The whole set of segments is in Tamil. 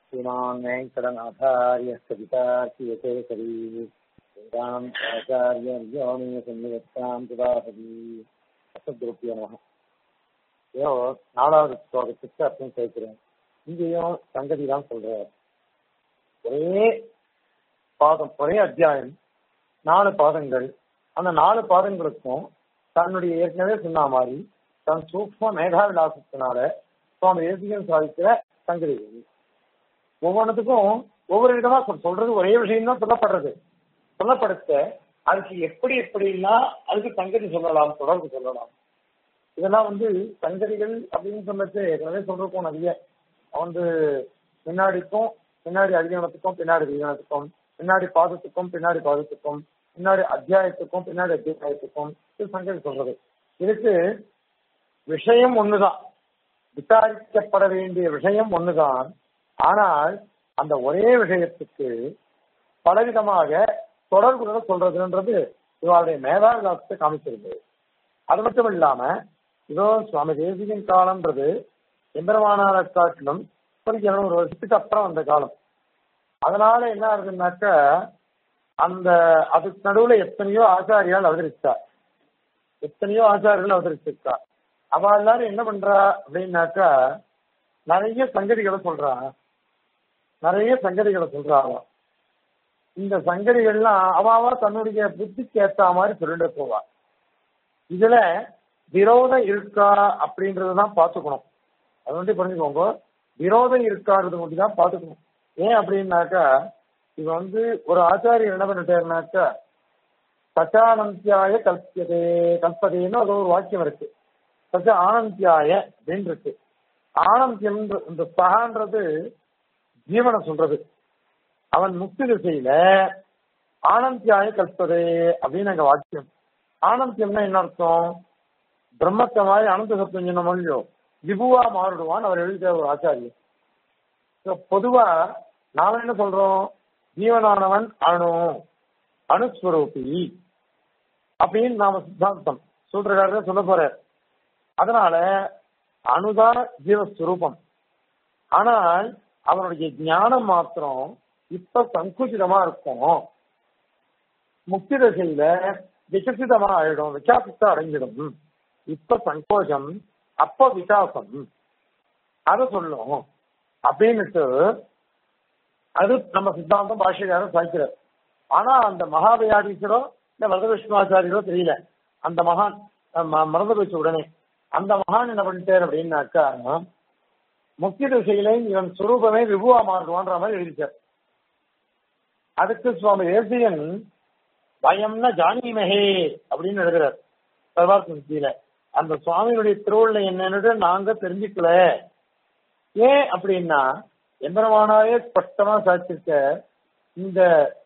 श्रीमान् वेङ्कटनाथार्य सवितार्कियकेसरी वेदाम् आचार्य योनि सन्निवत्ताम् துதாபதி அசத்ருப்பிய நம ஏதோ நாலாவது ஸ்லோகத்துக்கு அர்த்தம் சேர்க்கிறேன் இங்கேயும் சங்கதி தான் சொல்றார் ஒரே பாதம் ஒரே அத்தியாயம் நாலு பாதங்கள் அந்த நாலு பாதங்களுக்கும் தன்னுடைய ஏற்கனவே சொன்ன மாதிரி தன் சூக்ம மேகாவிலாசத்தினால சுவாமி தேசிகன் சாதிக்கிற சங்கதி ஒவ்வொன்றுத்துக்கும் ஒவ்வொரு விதமா சொல் சொல்றது ஒரே விஷயம் தான் சொல்லப்படுறது சொல்லப்படுத்த அதுக்கு எப்படி எப்படிலாம் அதுக்கு சங்கதி சொல்லலாம் தொடர்பு சொல்லலாம் இதெல்லாம் வந்து சங்கதிகள் அப்படின்னு சொன்னது ஏற்கனவே சொல்றோம் நிறைய வந்து முன்னாடிக்கும் பின்னாடி அதிகரணத்துக்கும் பின்னாடி அதிகரணத்துக்கும் பின்னாடி பாதத்துக்கும் பின்னாடி பாதத்துக்கும் பின்னாடி அத்தியாயத்துக்கும் பின்னாடி அத்தியாயத்துக்கும் இது சங்கதி சொல்றது இதுக்கு விஷயம் ஒண்ணுதான் விசாரிக்கப்பட வேண்டிய விஷயம் ஒண்ணுதான் ஆனால் அந்த ஒரே விஷயத்துக்கு பலவிதமாக தொடர்புகளை சொல்றதுன்றது இவருடைய மேதாவிலாசத்தை காமிச்சிருந்தது அது மட்டும் இல்லாம இதோ சுவாமி தேசிகன் காலம்ன்றது எம்பெருமானார காட்டிலும் ஒரு இருநூறு வருஷத்துக்கு அப்புறம் அந்த காலம் அதனால என்ன ஆகுதுன்னாக்க அந்த அதுக்கு நடுவுல எத்தனையோ ஆச்சாரியால் அவதரிச்சார் எத்தனையோ ஆச்சாரியர்கள் அவதரிச்சிருக்கா அவ எல்லாரும் என்ன பண்றா அப்படின்னாக்கா நிறைய சங்கதிகளை சொல்றா நிறைய சங்கதிகளை சொல்றாங்க இந்த சங்கதிகள்லாம் அவாவா தன்னுடைய புத்திக்கு ஏத்த மாதிரி சொல்லிட்டு போவா இதுல விரோதம் இருக்கா அப்படின்றதுதான் பார்த்துக்கணும் அது வந்து புரிஞ்சுக்கோங்க விரோதம் இருக்கான்றது மட்டும் தான் பார்த்துக்கணும் ஏன் அப்படின்னாக்கா இது வந்து ஒரு ஆச்சாரியர் என்ன பண்ணிட்டாருனாக்கா சச்சானந்தியாய கல்பியதே கல்பதேன்னு அது ஒரு வாக்கியம் இருக்கு சச்ச ஆனந்தியாய அப்படின்னு இருக்கு ஆனந்தியம் இந்த சகான்றது ஜீவனை சொல்றது அவன் முக்தி திசையில ஆனந்தியாய கல்பதே அப்படின்னு அங்க வாக்கியம் ஆனந்தியம்னா என்ன அர்த்தம் பிரம்மத்தை மாதிரி அனந்த சத்தம் சொன்ன மொழியோ விபுவா மாறிடுவான் அவர் எழுதிய ஒரு ஆச்சாரியர் பொதுவா நாம என்ன சொல்றோம் ஜீவனானவன் அணு அணுஸ்வரூபி அப்படின்னு நாம சித்தாந்தம் சூத்திரக்காரர் சொல்ல போற அதனால அணுதான் ஜீவஸ்வரூபம் ஆனால் அவனுடைய ஞானம் மாத்திரம் இப்ப சங்குச்சிதமா இருக்கும் முக்தி தசையில விகசிதமா ஆயிடும் விகாசத்தை அடைஞ்சிடும் இப்ப சங்கோஜம் அப்ப விகாசம் அதை சொல்லும் அப்படின்னுட்டு அது நம்ம சித்தாந்தம் பாஷைக்காரர் சாய்க்கிறார் ஆனா அந்த மகாபயாதீஸ்வரோ இல்ல வரத விஷ்ணுவாச்சாரியரோ தெரியல அந்த மகான் மறந்து போச்சு உடனே அந்த மகான் என்ன பண்ணிட்டார் அப்படின்னாக்கா முக்கிய திசையில இவன் சுரூபமே விபுவா மாறுவான்ற மாதிரி எழுதிட்டார் அதுக்கு சுவாமி தேசியன் பயம்னா ஜானிமஹே அப்படின்னு எழுதுறார் சர்வார்த்த சுத்தியில அந்த சுவாமியுடைய திருவுள்ள என்னன்னு நாங்க தெரிஞ்சுக்கல ஏன் அப்படின்னா எம்பெருமானாவே ஸ்பஷ்டமா சாட்சிருக்க இந்த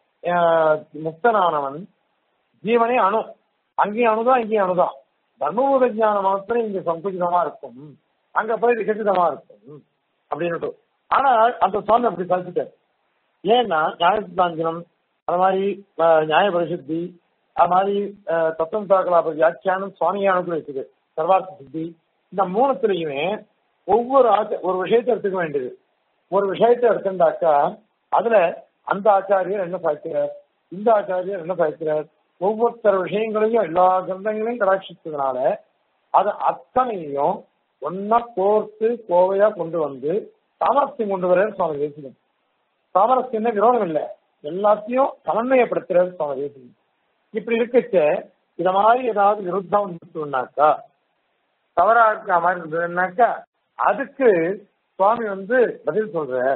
முக்தனானவன் ஜீவனே அணு அங்கேயும் அணுதான் இங்கேயும் அணுதான் தர்மபூத ஜானம் மாத்திரம் இங்க சங்குச்சிதமா இருக்கும் அங்க போய் விகசிதமா இருக்கும் அப்படின்னு ஆனால் அந்த சுவாமி அப்படி சாதிச்சிட்டார் ஏன்னா நியாய சித்தாஞ்சனம் அது மாதிரி நியாய பரிசுத்தி அது மாதிரி தத்துவம் தாக்கலாப வியாக்கியானம் சுவாமியானத்துல இருக்குது சர்வார்த்த சித்தி இந்த மூணுத்துலயுமே ஒவ்வொரு ஆச்ச ஒரு விஷயத்தை எடுத்துக்க வேண்டியது ஒரு விஷயத்தை எடுத்துட்டாக்கா அதுல அந்த ஆச்சாரியர் என்ன சாய்க்கிறார் இந்த ஆச்சாரியர் என்ன சாய்க்கிறார் ஒவ்வொருத்தர் விஷயங்களையும் எல்லா கிரந்தங்களையும் கடாட்சித்ததுனால அது அத்தனையும் ஒன்னா கோர்த்து கோவையா கொண்டு வந்து சாமரஸ்யம் கொண்டு வர சுவாமி தேசிகன் சாமரஸ்யம் விரோதம் இல்லை எல்லாத்தையும் சமன்வயப்படுத்துறாரு சுவாமி தேசிகன் இப்படி இருக்கச்ச இத மாதிரி ஏதாவது விருத்தம் வந்துட்டுனாக்கா தவறா இருக்க மாதிரி இருந்ததுன்னாக்கா அதுக்கு சுவாமி வந்து பதில் சொல்றார்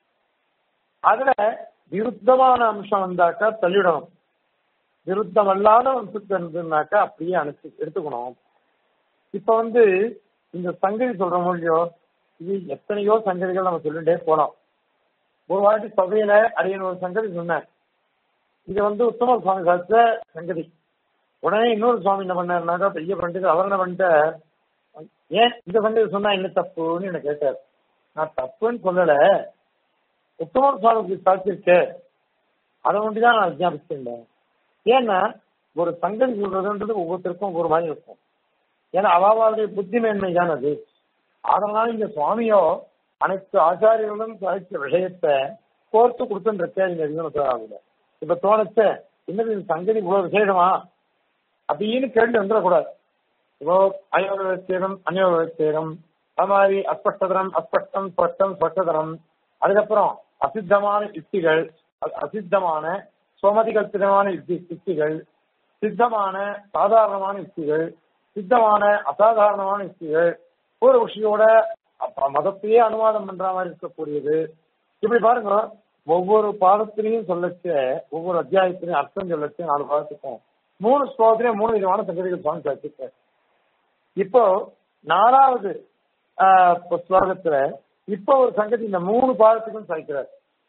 அதுல விருத்தமான அம்சம் வந்தாக்கா தள்ளிடணும் விருத்தம் அல்லாத அம்சத்து இருந்ததுனாக்கா அப்படியே அனுப்பி எடுத்துக்கணும் இப்ப வந்து இந்த சங்கதி சொல்ற மொழியோ இது எத்தனையோ சங்கதிகள் நம்ம சொல்லிட்டே போலாம் ஒரு வாட்டி சபையில அரியன் ஒரு சங்கதி சொன்னேன் இது வந்து உத்தம சுவாமி சாத்த சங்கதி உடனே இன்னொரு சுவாமி என்ன பண்ணாருனாக்கா பெரிய பண்டிகை அவர் என்ன பண்ணிட்ட ஏன் இந்த சங்கதி சொன்னா என்ன தப்புன்னு என்ன கேட்டார் நான் தப்புன்னு சொல்லல உத்தமர் சுவாமிக்கு சாட்சிருக்கு அதை ஒன்றிதான் நான் விஜாபிச்சிருந்தேன் ஏன்னா ஒரு சங்கதி சொல்றதுன்றது ஒவ்வொருத்தருக்கும் ஒவ்வொரு மாதிரி இருக்கும் ஏன்னா அவாவாளுடைய புத்தி மேன்மை தான் அது அதனால இந்த சுவாமியோ அனைத்து ஆச்சாரியர்களும் சாதிச்ச விஷயத்தை கோர்த்து கொடுத்துருக்கேன் நீங்க அதிகமாக இப்ப தோணுச்ச இன்னும் இந்த சங்கதி இவ்வளவு விசேஷமா அப்படின்னு கேள்வி வந்துடக்கூடாது இப்போ அயோக விவஸ்தீரம் அநியோக விவஸ்தீரம் அது மாதிரி அஸ்பஷ்டதரம் அஸ்பஷ்டம் ஸ்பஷ்டம் ஸ்பஷ்டதரம் அதுக்கப்புறம் அசித்தமான யுக்திகள் அ- அசித்தமான சோமதி கல்பிதமான யுக்தி யுக்திகள் சித்தமான சாதாரணமான யுக்திகள் சித்தமான அசாதாரணமான யுக்திகள் பூர்வபக்ஷியோட அப்ப மதத்தையே அனுவாதம் பண்ற மாதிரி இருக்கக்கூடியது இப்படி பாருங்க ஒவ்வொரு பாதத்திலையும் சொல்லச்ச ஒவ்வொரு அத்தியாயத்திலையும் அர்த்தம் சொல்லச்சு நாலு பாதத்துக்கும் மூணு ஸ்லோகத்திலையும் மூணு விதமான சங்கதிகள் சுவாமி வச்சிருக்காரு இப்போ நாலாவது ஆஹ், இப்ப ஸ்லோகத்துல இப்போ ஒரு சங்கதி இந்த மூணு பாதத்துக்கும் சாய்க்கிறார்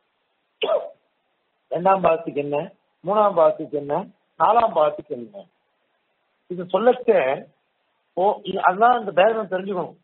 ரெண்டாம் பாதத்துக்கு என்ன மூணாம் பாதத்துக்கு என்ன நாலாம் பாதத்துக்கு என்ன இது சொல்லச்ச ஓ இது- அதுதான் இந்த பேரம் தெரிஞ்சுக்கணும்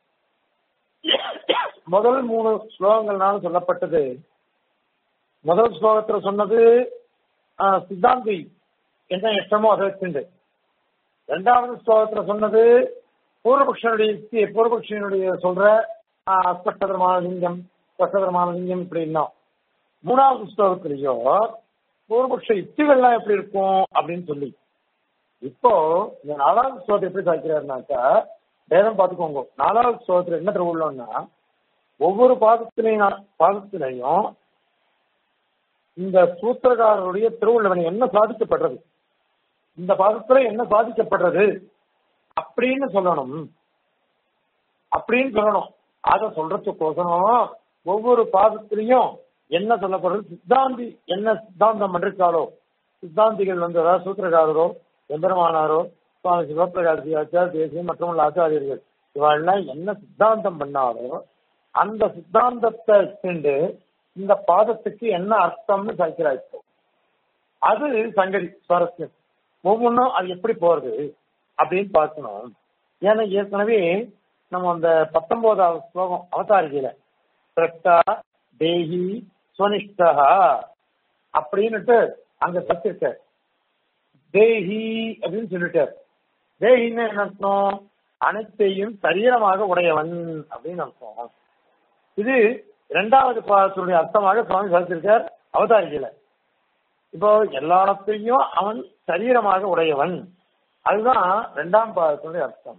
முதல் மூணு ஸ்லோகங்கள்னால சொல்லப்பட்டது முதல் ஸ்லோகத்துல சொன்னது ஆஹ், சித்தாந்தி என்ன இஷ்டமோ அதை வச்சுண்டு ரெண்டாவது ஸ்லோகத்துல சொன்னது பூர்வபக்ஷனுடைய யுக்தி பூர்வபக்ஷனுடைய சொல்ற ஆஹ், அஸ்பஷ்டதரமான லிங்கம் ஸ்பஷ்டதரமான லிங்கம் இப்படின்னா மூணாவது ஸ்லோகத்திலேயோ பூர்வபக்ஷ யுக்திகள்லாம் எப்படி இருக்கும் அப்படின்னு சொல்லி இப்போ இந்த நாலாவது ஸ்லோகத்தை எப்படி சாய்க்கிறாருனாக்கா வேதம் பார்த்துக்கோங்க நாலாவது ஸ்லோகத்துல என்ன திருவுள்ளோம்னா ஒவ்வொரு பாதத்திலையும் பாதத்திலையும் இந்த சூத்திரக்காரருடைய திருவுள்ளவனை என்ன சாதிக்கப்படுறது இந்த பாதத்துல என்ன சாதிக்கப்படுறது அப்படின்னு சொல்லணும் அப்படின்னு சொல்லணும் அத சொல்றதுக்கோசரம் ஒவ்வொரு பாதத்திலையும் என்ன சொல்லப்படுறது சித்தாந்தி என்ன சித்தாந்தம் பண்ணிருக்காரோ சித்தாந்திகள் வந்து அதாவது சூத்திரக்காரரோ எம்பெருமானாரோ சுவாமி சிவபிரகாசி ஆச்சார் தேசியம் மற்றும் ஆச்சாரியர்கள் இவெல்லாம் என்ன சித்தாந்தம் பண்ணாரோ அந்த சித்தாந்தத்தை சென்று இந்த பாதத்துக்கு என்ன அர்த்தம்னு சாய்க்கிறார் இப்போ அது சங்கதி சுவாரஸ்யம் ஒவ்வொன்றும் அது எப்படி போறது அப்படின்னு பார்க்கணும் ஏன்னா ஏற்கனவே நம்ம அந்த பத்தொன்பதாவது ஸ்லோகம் அவதாரிகையில பிரக்தா தேஹி சுவனிஷ்டா அப்படின்னுட்டு அங்க சத்திருக்க தேஹி அப்படின்னு சொல்லிட்டார் தேஹின்னு என்ன அர்த்தம் அனைத்தையும் சரீரமாக உடையவன் அப்படின்னு அர்த்தம் இது இரண்டாவது பாதத்தினுடைய அர்த்தமாக சுவாமி சாதிச்சிருக்கார் அவதாரிகையில இப்போ எல்லாத்தையும் அவன் சரீரமாக உடையவன் அதுதான் ரெண்டாம் பாதத்தினுடைய அர்த்தம்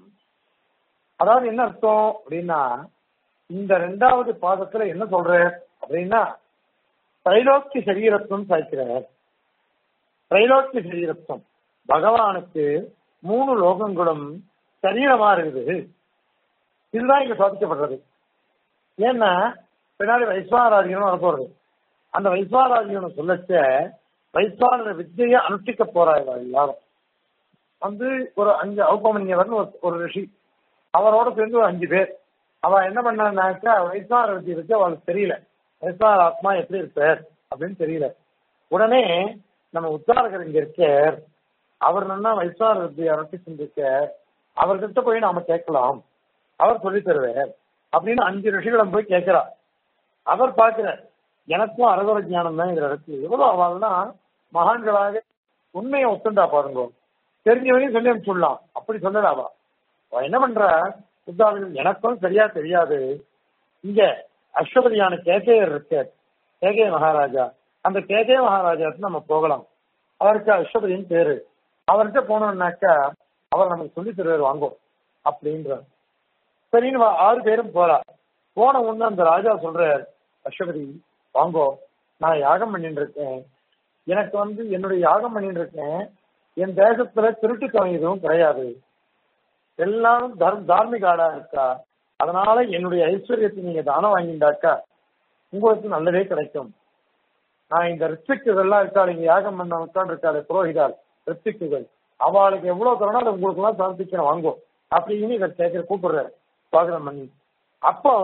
அதாவது என்ன அர்த்தம் அப்படின்னா இந்த ரெண்டாவது பாதத்துல என்ன சொல்ற அப்படின்னா திரைலோக்கிய சரீரத்துவம் சாய்க்கிறார் திரைலோக்கிய சரீரத்துவம் பகவானுக்கு மூணு லோகங்களும் சரீரமா இருக்குது இதுதான் இங்க சாதிக்கப்படுறது ஏன்னா பின்னாடி வைஸ்வாராதிகனும் வரப்போறது அந்த வைஸ்வாராதிகனும் சொல்லச்ச வைஸ்வான வித்தியை அனுஷ்டிக்க போறாங்க எல்லாரும் வந்து ஒரு அஞ்சு ஔபமன்யவர்னு ஒரு ஒரு ரிஷி அவரோட சேர்ந்து ஒரு அஞ்சு பேர் அவ என்ன பண்ணான்னாக்கா வைஸ்வார வித்தியை வச்சு அவளுக்கு தெரியல வைஸ்வார ஆத்மா எப்படி இருப்பார் அப்படின்னு தெரியல உடனே நம்ம உத்தாரகர் இங்க இருக்கார் அவர் என்ன வைஸ்வார வித்தியை அனுஷ்டி செஞ்சிருக்கார் அவர்கிட்ட போய் நாம கேட்கலாம் அவர் சொல்லி தருவார் அப்படின்னு அஞ்சு ரிஷிகளும் போய் கேட்கிறார் அவர் பார்க்கிறார் எனக்கும் அரகர ஞானம் தான் இதுல இருக்கு எவ்வளவு அவள்னா மகான்களாக உண்மையை ஒத்துண்டா பாருங்க தெரிஞ்சவனையும் சொல்லி அனுப்பிச்சுடலாம் அப்படி சொல்லலாவா அவ என்ன பண்ற புத்தாவிகள் எனக்கும் சரியா தெரியாது இங்க அஸ்வபதியான கேகேயர் இருக்க கேகே மகாராஜா அந்த கேகே மகாராஜாவுக்கு நம்ம போகலாம் அவருக்கு அஸ்வபதியின் பேரு அவர்கிட்ட போனோம்னாக்கா அவர் நமக்கு சொல்லி தருவார் வாங்கும் அப்படின்ற சரின்னு வா- ஆறு பேரும் போறா போன உடனே அந்த ராஜா சொல்றார் அஸ்வபதி வாங்கோ நான் யாகம் பண்ணிட்டு இருக்கேன் எனக்கு வந்து என்னுடைய யாகம் பண்ணிட்டு இருக்கேன் என் தேசத்துல திருட்டுத்தனம் எதுவும் கிடையாது எல்லாரும் தர்ம தார்மிக ஆடா இருக்கா அதனால என்னுடைய ஐஸ்வர்யத்தை நீங்க தானம் வாங்கிட்டாக்கா உங்களுக்கு நல்லதே கிடைக்கும் நான் இந்த ரிஸ்ட்ரிக்டுகள் எல்லாம் இருக்காள் இங்க யாகம் பண்ண உட்காந்து இருக்காள் புரோகிதாள் ரிஸ்ட்ரிக்டுகள் அவளுக்கு எவ்வளவு தரணும் அதை உங்களுக்கு எல்லாம் சமர்ப்பிக்கிறேன் வாங்கும் அப்படின்னு இவர் கேட்கிற கூப்பிடுறாரு சுவாகரம் பண்ணி அப்போ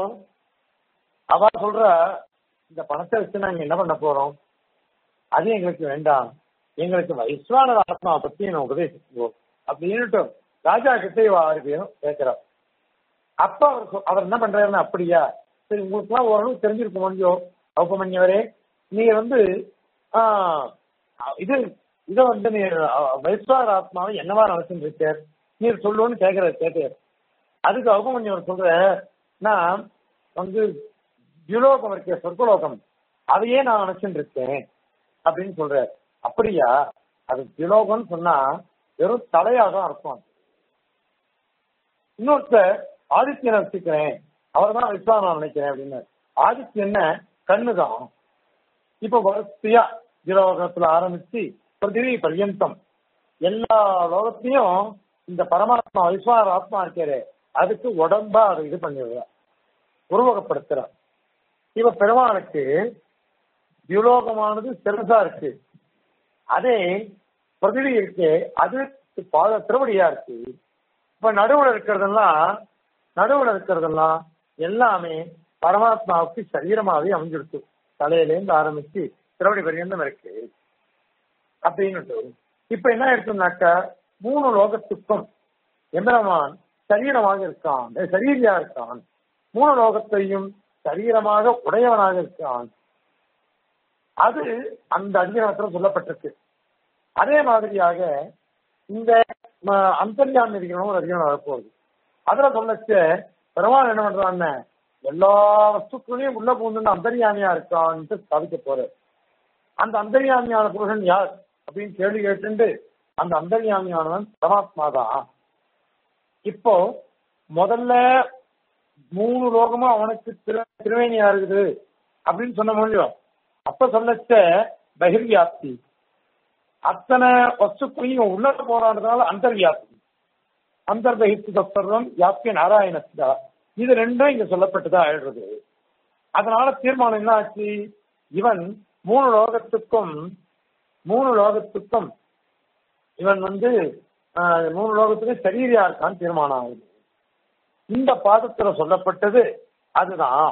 அவ சொல்ற இந்த பணத்தை வச்சு நாங்க என்ன பண்ண போறோம் அது எங்களுக்கு வேண்டாம் எங்களுக்கு வைஸ்வானர் ஆத்மாவை பத்தி என்ன உபதேசிக்குவோம் அப்படின்னுட்டு ராஜா கிட்ட இவ ஆறு பேரும் கேட்கிறார் அப்ப அவர் சொ- அவர் என்ன பண்றாருன்னா அப்படியா சரி உங்களுக்கு எல்லாம் ஓரளவு தெரிஞ்சிருக்க முடியும் ஔபமன்யவரே நீங்க வந்து ஆஹ், இது இதை வந்து நீ வைஸ்வார ஆத்மாவை என்னவா நினைச்சுட்டு இருக்கார் நீர் சொல்லுவோன்னு கேட்கிறார் கேட்கிறார் அதுக்கு ஔபமன்யவர் சொல்ற நான் வந்து யுலோகம் இருக்க சொர்க்கலோகம் அதையே நான் நினைச்சுட்டு இருக்கேன் அப்படின்னு சொல்ற அப்படியா அது திலோகம்னு சொன்னா வெறும் தலையா தான் இருக்கும் இன்னொருத்தர் ஆதித்யனை வச்சுக்கிறேன் அவர் தான் விஸ்வாசம் நான் நினைக்கிறேன் அப்படின்னு ஆதித்யன் கண்ணுதான் இப்ப வரிசையா திலோகத்துல ஆரம்பிச்சு பிருத்திவி பர்யந்தம் எல்லா லோகத்தையும் இந்த பரமாத்மா விஸ்வார ஆத்மா இருக்கிறே அதுக்கு உடம்பா அதை இது பண்ணிடுறார் உருவகப்படுத்துறார் இவ பெருமாளுக்கு தியுலோகமானது சிறசா இருக்கு அதே பிரதிவி இருக்கு அது பாத திருவடியா இருக்கு இப்ப நடுவுல இருக்கிறதெல்லாம் நடுவுல இருக்கிறதெல்லாம் எல்லாமே பரமாத்மாவுக்கு சரீரமாவே அமைஞ்சிருக்கு தலையிலேருந்து ஆரம்பிச்சு திருவடி பரியந்தம் இருக்கு அப்படின்னு இப்ப என்ன இருக்குன்னாக்கா மூணு லோகத்துக்கும் எம்பெருமான் சரீரமாக இருக்கான் சரீரியா இருக்கான் மூணு லோகத்தையும் சரீரமாக உடையவனாக இருக்கான் அது அந்த அதிகாரத்தில் சொல்லப்பட்டிருக்கு அதே மாதிரியாக இந்த அந்தர்யான் இருக்கிறவங்க ஒரு அதிகாரம் வரப்போகுது அதுல சொல்லச்ச பெருமாள் என்ன பண்றான்னு எல்லா வஸ்துக்களையும் உள்ள பூந்து அந்தர்யாமியா இருக்கான்ட்டு சாதிக்க போற அந்த அந்தர்யாமியான புருஷன் யார் அப்படின்னு கேள்வி கேட்டு அந்த அந்தர்யாமியானவன் பரமாத்மா தான் இப்போ முதல்ல மூணு லோகமும் அவனுக்கு திரு திருவேணியா இருக்குது அப்படின்னு சொன்ன முடியும் அப்ப சொல்லச்ச பகிர்வியாப்தி அத்தனை வஸ்துக்களையும் உள்ள போராடுறதுனால அந்தர்வியாப்தி அந்தர்பகித்து தத்துவம் யாப்பிய நாராயணஸ்தா இது ரெண்டும் இங்க சொல்லப்பட்டுதான் ஆயிடுறது அதனால தீர்மானம் என்ன ஆச்சு இவன் மூணு லோகத்துக்கும் மூணு லோகத்துக்கும் இவன் வந்து மூணு லோகத்துக்கும் சரீரியா இருக்கான்னு தீர்மானம் ஆகுது இந்த பாதத்துல சொல்லப்பட்டது அதுதான்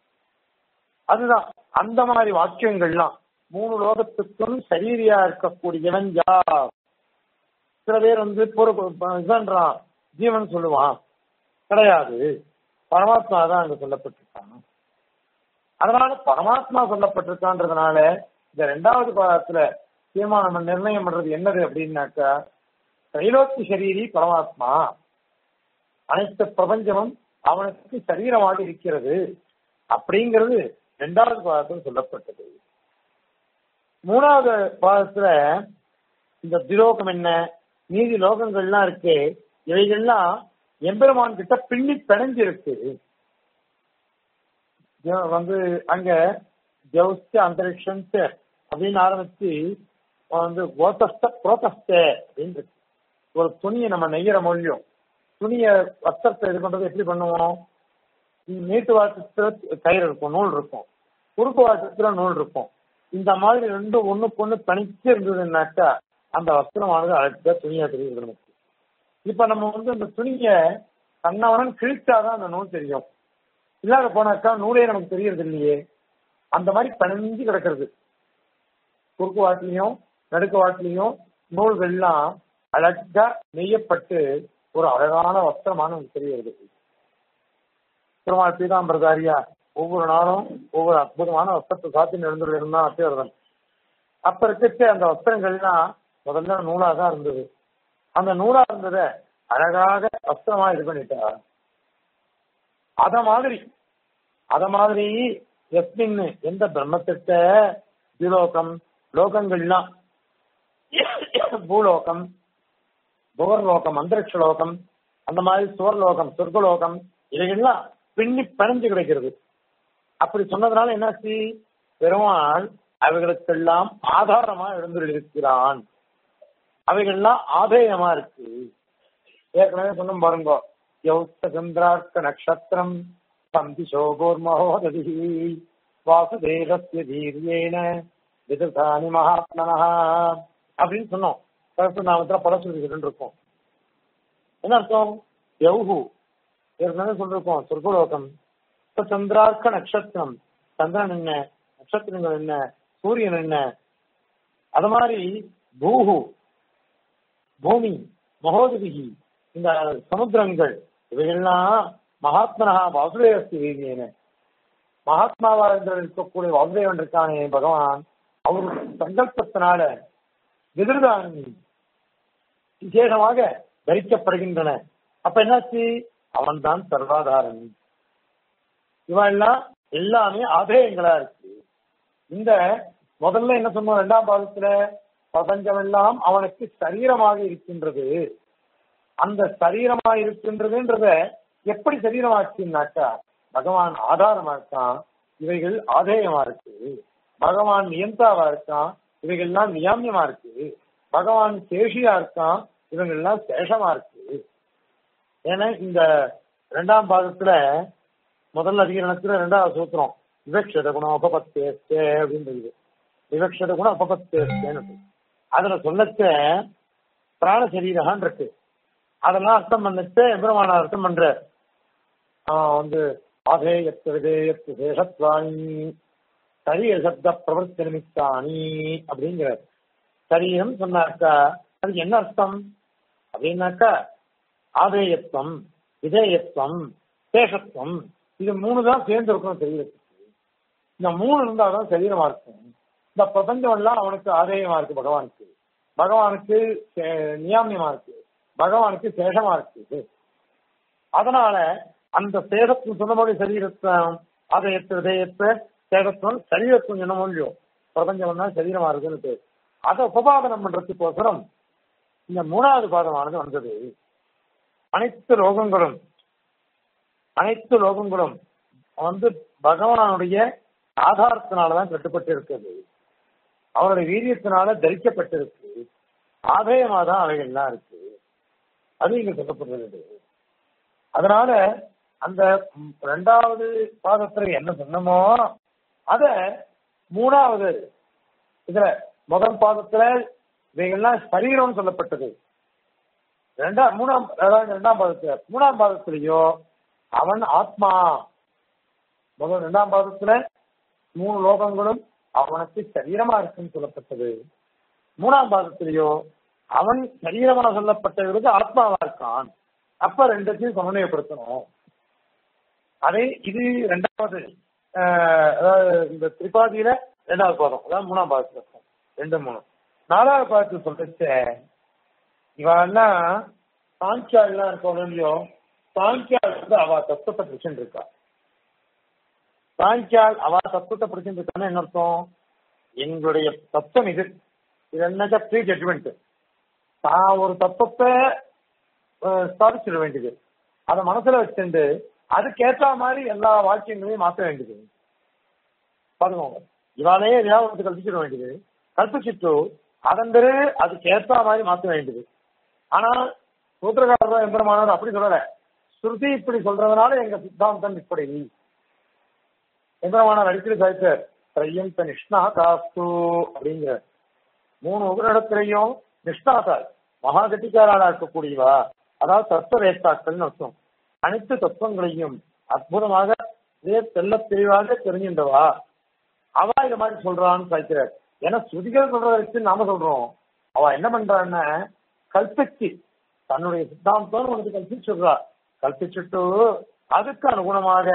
அதுதான் அந்த மாதிரி வாக்கியங்கள்லாம் மூணு லோகத்துக்கும் சரீரியா இருக்கக்கூடியவன் யார் சில பேர் வந்து பொறுப்புன்றான் ஜீவன் சொல்லுவான் கிடையாது பரமாத்மா தான் அங்க சொல்லப்பட்டிருக்கான் அதனால பரமாத்மா சொல்லப்பட்டிருக்கான்றதுனால இந்த ரெண்டாவது பாதத்துல தீர்மானம் நிர்ணயம் பண்றது என்னது அப்படின்னாக்கா தைலோக்கி சரீரி பரமாத்மா அனைத்து பிரபஞ்சமும் அவனுக்கு சரீரமாக இருக்கிறது அப்படிங்கிறது ரெண்டாவது பாதத்தில் சொல்லப்பட்டது மூணாவது பாதத்துல இந்த திலோகம் என்ன நீதி லோகங்கள்லாம் இருக்கு இவைகள்லாம் எம்பெருமான் கிட்ட பின்னி பிணைஞ்சு இருக்கு வந்து அங்க ஜவுஸ்த அந்தரிக்ஷன் அப்படின்னு ஆரம்பிச்சு வந்து கோதஸ்த புரோதஸ்த அப்படின்னு இருக்கு ஒரு துணியை நம்ம நெய்யற மொழியும் துணியை வஸ்திரத்தை இது பண்றது எப்படி பண்ணுவோம் நீட்டு வாசத்துல கயிறு இருக்கும் நூல் இருக்கும் குறுக்கு வாசத்துல நூல் இருக்கும் இந்த மாதிரி ரெண்டும் ஒண்ணுக்கு ஒண்ணு தனிச்சு இருந்ததுன்னாக்கா அந்த வஸ்திரமானது அழகா துணியா தெரியுது நமக்கு இப்ப நம்ம வந்து அந்த துணிய கண்ணவனன் கிழிச்சாதான் அந்த நூல் தெரியும் இல்லாத போனாக்கா நூலே நமக்கு தெரியறது இல்லையே அந்த மாதிரி பணிஞ்சு கிடக்கிறது குறுக்கு வாட்டிலையும் நடுக்க வாட்டிலையும் நூல்கள்லாம் அழகா நெய்யப்பட்டு ஒரு அழகான வஸ்திரமான நமக்கு தெரிகிறது பெருமாள் பீதாம்பரதாரியா ஒவ்வொரு நாளும் ஒவ்வொரு அற்புதமான வஸ்திரத்தை சாத்தி எழுந்துள்ள இருந்தா அத்தியவர்தன் அப்ப இருக்கச்சே அந்த வஸ்திரங்கள்லாம் முதல்ல நூலா தான் இருந்தது அந்த நூலா இருந்தத அழகாக வஸ்திரமா இது பண்ணிட்டா அத மாதிரி அத மாதிரி எஸ்மின் எந்த பிரம்மத்திட்ட திலோகம் லோகங்கள்லாம் பூலோகம் புகர்லோகம் அந்தரிக்ஷ லோகம் அந்த மாதிரி சுவர்லோகம் சொர்க்கலோகம் இவைகள்லாம் பின்னி பிணைஞ்சு கிடைக்கிறது அப்படி சொன்னதுனால என்னாச்சு பெருமாள் அவைகளுக்கெல்லாம் ஆதாரமா எழுந்திருக்கிறான் அவைகள்லாம் ஆதேயமா இருக்கு ஏற்கனவே சொன்ன பாருங்க யௌத்த சந்திரார்க்க நட்சத்திரம் சந்தி சோகோர் மகோததி வாசுதேவஸ்ய தீரியேன விதசானி மகாத்மனா அப்படின்னு சொன்னோம் நாமத்துல பல சொல்லிக்கிட்டு இருக்கோம் என்ன அர்த்தம் யௌஹு ஏற்கனவே சொல்லிருக்கோம் சொர்க்கலோகம் இப்ப சந்திரார்க்க நட்சத்திரம் சந்திரன் என்ன நட்சத்திரங்கள் என்ன சூரியன் என்ன அது மாதிரி பூஹு பூமி மகோதபிகி இந்த சமுத்திரங்கள் இவைகள்லாம் மகாத்மனா வாசுதேவஸ்தி வீதியன மகாத்மாவா இருக்கக்கூடிய வாசுதேவன் இருக்கானே பகவான் அவர் சங்கல்பத்தினால விதிர்தானி விசேஷமாக தரிக்கப்படுகின்றன அப்ப என்னாச்சு அவன் தான் சர்வாதாரன் இவன் எல்லாம் எல்லாமே ஆதேயங்களா இருக்கு இந்த முதல்ல என்ன சொன்னோம் ரெண்டாம் பாதத்துல பிரபஞ்சம் எல்லாம் அவனுக்கு சரீரமாக இருக்கின்றது அந்த சரீரமா இருக்கின்றதுன்றத எப்படி சரீரமாச்சுன்னாக்கா பகவான் ஆதாரமா இருக்கான் இவைகள் ஆதேயமா இருக்கு பகவான் நியந்தாவா இருக்கான் இவைகள்லாம் நியாமியமா இருக்கு பகவான் சேஷியா இருக்கான் இவங்கெல்லாம் சேஷமா இருக்கு ஏன்னா இந்த ரெண்டாம் பாகத்துல முதல் அதிகரணத்துல ரெண்டாவது சூத்திரம் விவக்ஷத குணம் அபபத்தேஸ்தே அப்படின்றது விவக்ஷத குணம் அபபத்தேஸ்தேன்னு அதுல சொல்லச்ச பிராண சரீரகான் இருக்கு அதெல்லாம் அர்த்தம் பண்ணிட்டு எம்பெருமான அர்த்தம் பண்ற வந்து ஆதேயத்து விதேயத்து சேஷத்வாணி சரீர சப்த பிரவர்த்தி நிமித்தானி அப்படிங்கிறார் சரீரம் சொன்னாக்கா அதுக்கு என்ன அர்த்தம் அப்படின்னாக்கா ஆதேயத்துவம் விதேயத்துவம் சேஷத்துவம் இது மூணு தான் சேர்ந்து இருக்கணும் சரீரத்துக்கு இந்த மூணு இருந்தாதான் சரீரமா இருக்கும் இந்த பிரபஞ்சம் எல்லாம் அவனுக்கு ஆதேயமா இருக்கு பகவானுக்கு பகவானுக்கு நியாமியமா இருக்கு பகவானுக்கு சேஷமா இருக்கு அதனால அந்த சேதத்துவம் சொன்னபடி சரீரத்தை ஆதயத்து விதயத்தை சேதத்துவம் சரீரத்துவம் என்ன முடியும் பிரபஞ்சம் தான் சரீரமா இருக்குன்னு பேர் அதை உபபாதனம் பண்றதுக்கோசரம் இந்த மூணாவது பாதமானது வந்தது அனைத்து லோகங்களும் அனைத்து லோகங்களும் வந்து பகவானுடைய ஆதாரத்தினாலதான் கட்டுப்பட்டு இருக்கிறது அவருடைய வீரியத்தினால தரிக்கப்பட்டிருக்கு ஆதயமா தான் அவைகள்லாம் இருக்கு அது இங்க சொல்லப்படுறது அதனால அந்த ரெண்டாவது பாதத்துல என்ன சொன்னமோ அத மூணாவது இதுல முதல் பாதத்துல இவைகள்லாம் சரீரம் சொல்லப்பட்டது ரெண்டாம் மூணாம் அதாவது ரெண்டாம் பாதத்துல மூணாம் பாதத்திலேயோ அவன் ஆத்மா முதல் ரெண்டாம் பாதத்துல மூணு லோகங்களும் அவனுக்கு சரீரமா இருக்குன்னு சொல்லப்பட்டது மூணாம் பாதத்திலேயோ அவன் சரீரமா சொல்லப்பட்டவருக்கு ஆத்மாவா இருக்கான் அப்ப ரெண்டுத்தையும் சமநிலைப்படுத்தணும் அதே இது ரெண்டாவது அதாவது இந்த திரிபாதியில ரெண்டாவது பாதம் அதாவது மூணாம் பாதத்துல இருக்கும் ரெண்டு மூணு நாலாவது பாதத்தில் சொல்லிச்ச இவெல்லாம் சாங்கியாலாம் இருக்கணும் இல்லையோ சாங்கியால் வந்து அவ தத்துவத்தை பிடிச்சுட்டு இருக்கா சாங்கியால் அவ தத்துவத்தை பிடிச்சுட்டு இருக்கான்னு என்ன அர்த்தம் எங்களுடைய தத்துவம் இது இது என்னக்கா ப்ரீ ஜட்மெண்ட் தான் ஒரு தத்துவத்தை ஸ்தாபிச்சிட வேண்டியது அதை மனசுல வச்சுட்டு அதுக்கேற்ற மாதிரி எல்லா வாக்கியங்களையும் மாற்ற வேண்டியது பாருங்க இவாலே எதையாவது கல்பிச்சிட வேண்டியது கல்பிச்சுட்டு அதன் பிறகு அதுக்கேற்ற மாதிரி மாற்ற வேண்டியது ஆனா சூத்திரகாரர் எம்பெருமானார் அப்படி சொல்லல ஸ்ருதி இப்படி சொல்றதுனால எங்க சித்தாந்தம் இப்படி எம்பெருமானார் அடிக்கடி சாய்ச்சார் திரையந்த நிஷ்ணா காஸ்து அப்படிங்கிற மூணு உபரிடத்திலையும் நிஷ்ணாத்தார் மகாகட்டிக்காராளா இருக்கக்கூடியவா அதாவது தத்துவ வேத்தாக்கள் அர்த்தம் அனைத்து தத்துவங்களையும் அற்புதமாக தெல்ல தெளிவாக தெரிஞ்சின்றவா அவ இது மாதிரி சொல்றான்னு சாய்க்கிறார் ஏன்னா ஸ்ருதிகள் சொல்றத வச்சு நாம சொல்றோம் அவ என்ன பண்றான்னா கல்பிச்சு தன்னுடைய சித்தாந்தம் உனக்கு கல்பிச்சுடுறா கல்பிச்சுட்டு அதுக்கு அனுகுணமாக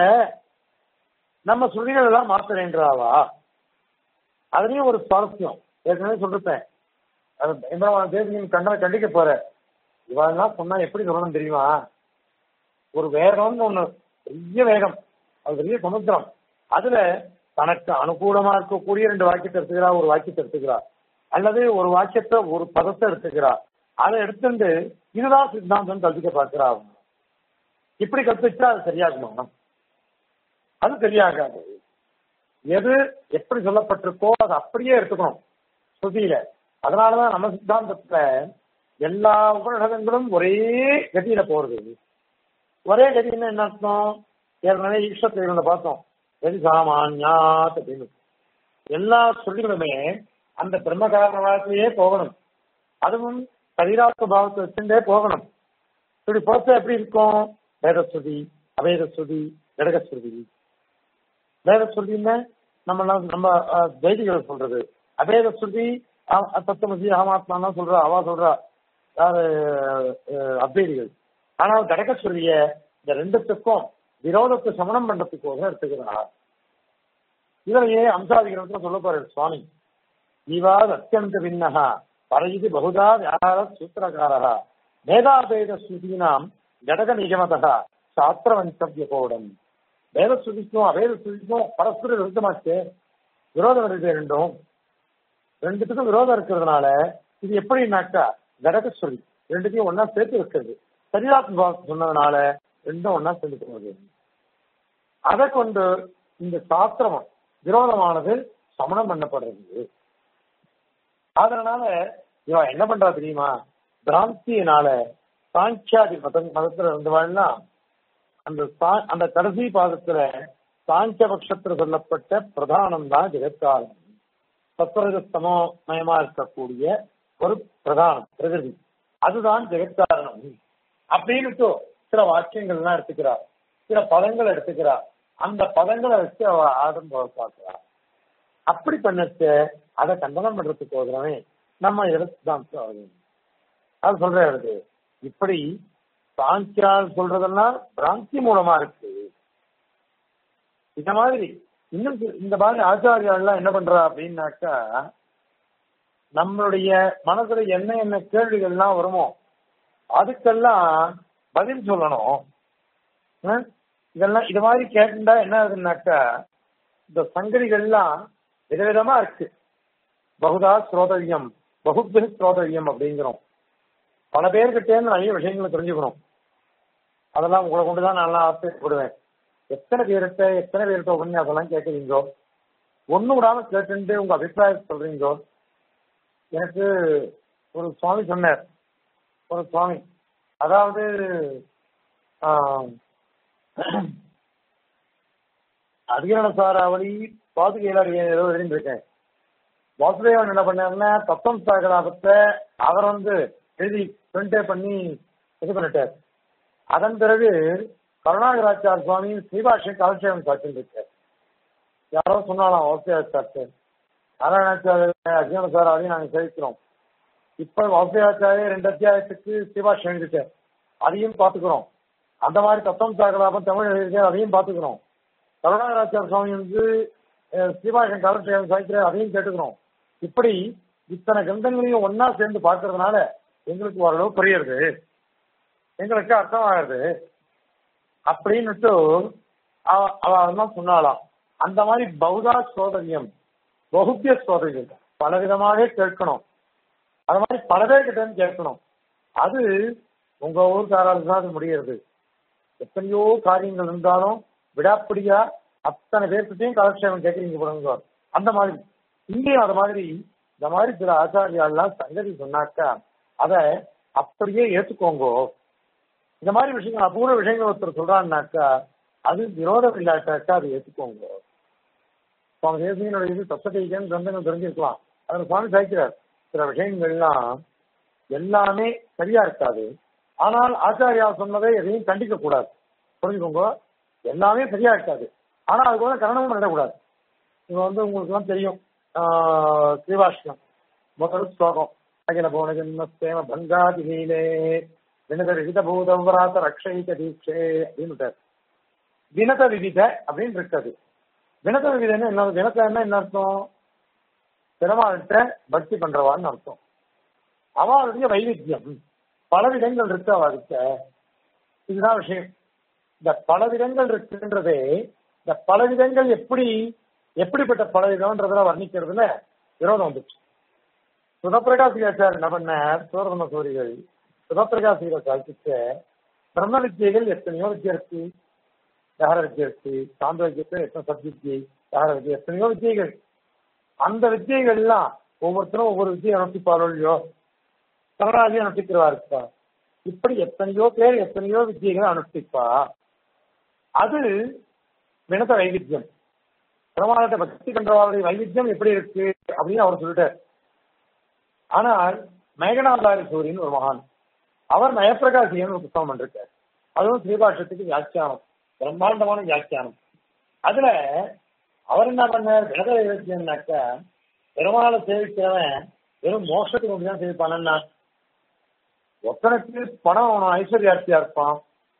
நம்ம ஸ்ருதிகள் எல்லாம் மாற்ற வேண்டாவா அதுலயும் ஒரு சுவாரஸ்யம் ஏற்கனவே சொல்லிருப்பேன் அது எம்பரமான தேசியம் கண்டனை கண்டிக்க போற இவெல்லாம் சொன்னா எப்படி சொல்லணும் தெரியுமா ஒரு வேகம்னு ஒண்ணு பெரிய வேகம் அது பெரிய சமுத்திரம் அதுல தனக்கு அனுகூலமா இருக்கக்கூடிய ரெண்டு வாக்கியத்தை எடுத்துக்கிறா ஒரு வாக்கியத்தை எடுத்துக்கிறா அல்லது ஒரு வாக்கியத்தை ஒரு பதத்தை எடுத்துக்கிறா அதை எடுத்துட்டு இதுதான் சித்தாந்தம் கல்பிக்க பார்க்கிறா அவங்க இப்படி கற்பிச்சா அது சரியாகுமா அது சரியாகாது எது எப்படி சொல்லப்பட்டிருக்கோ அது அப்படியே எடுத்துக்கணும் ஸ்ருதியில அதனாலதான் நம்ம சித்தாந்தத்துல எல்லா உபநிடதங்களும் ஒரே கதியில போறது ஒரே கதின்னு என்ன அர்த்தம் ஏற்கனவே ஈஸ்வரத்தை பார்த்தோம் எது சாமான்யாத் அப்படின்னு எல்லா சொல்லிகளுமே அந்த பிரம்ம காரணத்திலேயே போகணும் அதுவும் சரீராத்ம பாவத்தை வச்சுட்டே போகணும் இப்படி போச்சா எப்படி இருக்கும் வேதஸ்ருதி அவேதஸ்ருதி கடகஸ்ருதி வேதஸ்ருதின்னு நம்ம நம்ம வைதிகள் சொல்றது அபேதஸ்ருதி தத்துவமசி அகமாத்மாலாம் சொல்றா அவா சொல்றா யாரு அத்வைதிகள் ஆனால் கடகஸ்ருதிய இந்த ரெண்டுத்துக்கும் விரோதத்தை சமணம் பண்றதுக்கோக எடுத்துக்கிறார் இவரையே அம்சாதிகிறத்துல சொல்ல போறாரு சுவாமி ஜீவாத் அத்தியந்த பின்னகா பரயிதி பகுதா வியாகார சூத்திரகாரா மேதாபேத ஸ்ருதீனாம் கடக நிகமதா சாஸ்திர வஞ்சவிய கோடம் வேத சுதிக்கும் அவேத சுதிக்கும் பரஸ்பர விருத்தமாச்சு விரோதம் இருக்கு ரெண்டும் ரெண்டுத்துக்கும் விரோதம் இருக்கிறதுனால இது எப்படின்னாக்கா கடக சொல்லி ரெண்டுத்தையும் ஒன்னா சேர்த்து வைக்கிறது சரியாத்ம பாவம் சொன்னதுனால ரெண்டும் ஒன்னா சேர்ந்து போகுது அதை கொண்டு இந்த சாஸ்திரம் விரோதமானது சமணம் பண்ணப்படுறது அதனால இவன் என்ன பண்றா தெரியுமா பிராந்தியினால சாங்கியாதி மத மதத்துல இருந்தவாள்னா அந்த சா- அந்த கடைசி பாதத்துல சாங்கிய பட்சத்துல சொல்லப்பட்ட பிரதானம் தான் ஜெகத்காரணம் சத்வரஜஸ்தமோ மயமா இருக்கக்கூடிய ஒரு பிரதானம் பிரகிருதி அதுதான் ஜெகத்காரணம் அப்படின்னுட்டு சில வாக்கியங்கள்லாம் எடுத்துக்கிறார் சில பதங்கள் எடுத்துக்கிறார் அந்த பதங்களை வச்சு அவ ஆடம்பர பார்க்கிறார் அப்படி பண்ணச்சு அதை கண்டனம் பண்றதுக்கு போகிறவன் நம்ம தான் அது சொல்றாரு இப்படி சாங்கியால் சொல்றதெல்லாம் பிராந்தி மூலமா இருக்கு இந்த மாதிரி இன்னும் சி- இந்த மாதிரி ஆச்சாரியாலாம் என்ன பண்றா அப்படின்னாக்கா நம்மளுடைய மனசுல என்ன என்ன கேள்விகள்லாம் வருமோ அதுக்கெல்லாம் பதில் சொல்லணும் ஆ? இதெல்லாம் இது மாதிரி கேட்டுட்டா என்ன ஆகுதுன்னாக்கா இந்த சங்கதிகள்லாம் விதவிதமா இருக்கு பகுதா ஸ்ரோதவியம் பகுபின் ஸ்ரோதவியம் அப்படிங்கிறோம் பல பேர்கிட்ட இருந்து நிறைய விஷயங்களை தெரிஞ்சுக்கணும் அதெல்லாம் உங்களை கொண்டுதான் நான் எல்லாம் ஆசைப்படுவேன் எத்தனை பேர்கிட்ட எத்தனை பேர்கிட்ட உபன்யாசம்லாம் கேட்குறீங்களோ ஒண்ணு விடாம கேட்டுட்டு உங்க அபிப்பிராயத்தை சொல்றீங்களோ எனக்கு ஒரு சுவாமி சொன்னார் ஒரு சுவாமி அதாவது ஆஹ், அதிகரண சாராவளி பாதுகையில ஏதோ எழுதிருக்கேன் வாசுதேவன் என்ன பண்ணாருன்னா தத்தம் சாகராபத்தை அவர் வந்து எழுதி பிரிண்டே பண்ணி இது பண்ணிட்டார் அதன் பிறகு கருணாகராச்சார் சுவாமி ஸ்ரீபாஷன் காலட்சேபம் சாட்சியிருக்கார் யாரோ சொன்னாலாம் வாசுதேவாச்சார் நாராயணாச்சாரிய அஜயன சார் அதையும் நாங்கள் சேவிக்கிறோம் இப்ப வாசுதேவாச்சாரிய ரெண்டு அத்தியாயத்துக்கு ஸ்ரீபாஷன் எழுதிட்டார் அதையும் பார்த்துக்கிறோம் அந்த மாதிரி தத்தம் சாகராபம் தமிழ் எழுதியிருக்கார் அதையும் பார்த்துக்கிறோம் கருணாகராச்சார சுவாமி வந்து அஹ், ஸ்ரீபாஷன் காலட்சேபம் சாய்க்கிறார் அதையும் கேட்டுக்கிறோம் இப்படி இத்தனை கிரந்தங்களையும் ஒன்னா சேர்ந்து பார்க்கறதுனால எங்களுக்கு ஓரளவு புரியுறது எங்களுக்கு அர்த்தமாகிறது அப்படின்னுட்டு அவ- அவ அதெல்லாம் சொன்னாலாம் அந்த மாதிரி பௌதா சோதரியம் பகுத்திய சோதரியம் பலவிதமாக கேட்கணும் அது மாதிரி பல பேர்கிட்ட இருந்து கேட்கணும் அது உங்க ஊர்க்காரால் தான் அது முடியறது எத்தனையோ காரியங்கள் இருந்தாலும் விடாப்பிடியா அத்தனை பேர்கிட்டையும் கலட்சேபம் கேட்கறீங்க போடுங்க அந்த மாதிரி இங்கேயும் அது மாதிரி இந்த மாதிரி சில ஆச்சாரியாலாம் சங்கதி சொன்னாக்கா அதை அப்படியே ஏத்துக்கோங்க இந்த மாதிரி விஷயங்கள் அபூர்வ விஷயங்கள் ஒருத்தர் சொல்றான்னாக்கா அது விரோதம் இல்லாட்டாக்கா அதை ஏத்துக்கோங்க சுவாமி தேசியனுடைய இது தப்பத்தைக்கன்னு கிரந்தங்கள் தெரிஞ்சிருக்கலாம் அதில் சுவாமி சாய்க்கிறார் சில விஷயங்கள்லாம் எல்லாமே சரியா இருக்காது ஆனால் ஆச்சாரியா சொன்னதை எதையும் கண்டிக்க கூடாது புரிஞ்சுக்கோங்க எல்லாமே சரியா இருக்காது ஆனா அதுக்கு வந்து கரணமும் பண்ணிடக்கூடாது இது வந்து உங்களுக்கு எல்லாம் தெரியும் ஆஹ் ஸ்ரீவாஷ்யம் முதல் ஸ்லோகம் அகில போன ஜென்மஸ்தேம பங்காதிகீலே வினத விவித பூதவராத ரக்ஷைக தீட்சே அப்படின்னு வினத விவித அப்படின்னு இருக்காது வினத விவிதன்னு என்ன வினத என்ன என்ன அர்த்தம் பெருமாள்கிட்ட பக்தி பண்றவான்னு அர்த்தம் அவளுடைய வைவித்தியம் பல விதங்கள் இருக்கு அவளுக்கு இதுதான் விஷயம் இந்த பல விதங்கள் இருக்குன்றதே இந்த பல விதங்கள் எப்படி எப்படிப்பட்ட பல விதம்ன்றதுல வர்ணிக்கிறதுல விரோதம் வந்துச்சு சுதப்பிரகாசிகாச்சார் என்ன பண்ணார் சூரதம சூரிகள் சுதப்பிரகாசிகள் சாதிச்ச பிரம்ம வித்தியைகள் எத்தனையோ வித்தியை இருக்கு தகர வித்தியை இருக்கு சாந்த வித்தியத்தை எத்தனை சத்வித்தியை தகர வித்தியை எத்தனையோ வித்தியைகள் அந்த வித்தியைகள்லாம் ஒவ்வொருத்தரும் ஒவ்வொரு வித்தியை அனுப்பிப்பாரோ இல்லையோ சரணாகி அனுப்பிக்கிறவா இருப்பா இப்படி எத்தனையோ பேர் எத்தனையோ வித்தியைகளை அனுஷ்டிப்பா அது வினத வைவித்தியம் பிரமாணத்தை பக்தி பண்றவாளுடைய வைவித்தியம் எப்படி இருக்கு அப்படின்னு அவர் சொல்லிட்டார் ஆனால் மேகநாதாரி சூரியன் ஒரு மகான் அவர் நயப்பிரகாசியன் ஒரு புத்தகம் பண்ணிருக்கார் அதுவும் ஸ்ரீபாஷத்துக்கு வியாக்கியானம் பிரம்மாண்டமான வியாக்கியானம் அதுல அவர் என்ன பண்ணார் வினத வைவித்தியம்னாக்கா பெருமாளை சேவிக்கிறவன் வெறும் மோட்சத்துக்கு மட்டும் தான் சேவிப்பானா ஒருத்தனுக்கு பணம் அவன் ஐஸ்வர்யார்த்தியா இருப்பான்